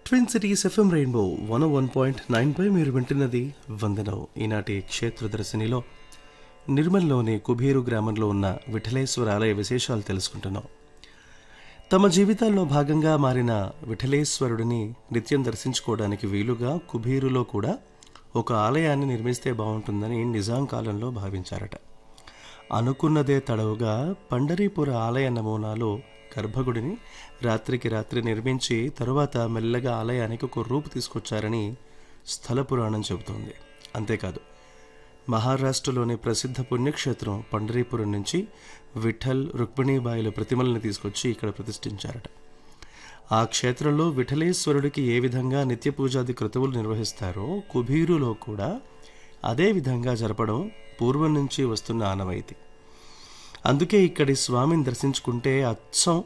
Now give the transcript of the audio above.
twin cities FM rainbow one one point nine పై మీరు వింటున్నది వందనం ఈనాటి క్షేత్ర దర్శనిలో నిర్మల్లోని కుబీరు గ్రామంలో ఉన్న విఠలేశ్వర ఆలయ విశేషాలు తెలుసుకుంటున్నాం తమ జీవితాల్లో భాగంగా మారిన విఠలేశ్వరుడిని నిత్యం దర్శించుకోవడానికి వీలుగా కుబీరులో కూడా ఒక ఆలయాన్ని నిర్మిస్తే బాగుంటుందని నిజాం కాలంలో భావించారట అనుకున్నదే తడవుగా పండరీపుర ఆలయ నమూనాలో గర్భగుడిని రాత్రికి రాత్రి నిర్మించి తరువాత మెల్లగా ఆలయానికి ఒక రూపు తీసుకొచ్చారని స్థల పురాణం చెబుతోంది అంతేకాదు మహారాష్ట్రలోని ప్రసిద్ధ పుణ్యక్షేత్రం పండరీపురం నుంచి విఠల్ రుక్మిణీబాయిల ప్రతిమలను తీసుకొచ్చి ఇక్కడ ప్రతిష్ఠించారట ఆ క్షేత్రంలో విఠలేశ్వరుడికి ఏ విధంగా నిత్య పూజాది క్రతువులు నిర్వహిస్తారో కుబీరులో కూడా అదే విధంగా జరపడం పూర్వం నుంచి వస్తున్న ఆనవాయితీ అందుకే ఇక్కడి స్వామిని దర్శించుకుంటే అచ్చం